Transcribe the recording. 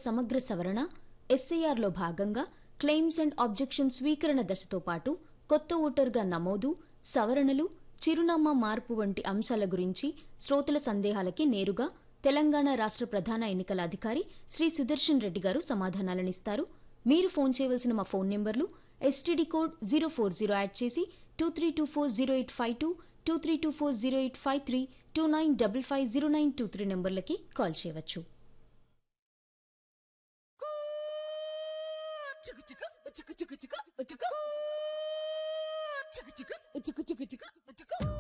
సమగ్ర సవరణ ఎస్ఐఆర్లో భాగంగా క్లెయిమ్స్ అండ్ ఆబ్జెక్షన్ స్వీకరణ దశతో పాటు కొత్త ఓటర్గా నమోదు సవరణలు చిరునామా మార్పు వంటి అంశాల గురించి శ్రోతల సందేహాలకి నేరుగా తెలంగాణ రాష్ట్ర ప్రధాన ఎన్నికల అధికారి శ్రీ సుదర్శన్ రెడ్డి గారు సమాధానాలనిస్తారు మీరు ఫోన్ చేయవలసిన మా ఫోన్ నెంబర్లు STD code zero four zero add చేసి two three two four zero eight five two two three two four zero eight five three two nine double five zero nine two three నెంబర్లకి call చేయవచ్చు చిక్కు చిక్కు చిక్కు చిక్కు చిక్కు చిక్కు చిక్కు చిక్కు చిక్కు చిక్కు చిక్కు చిక్కు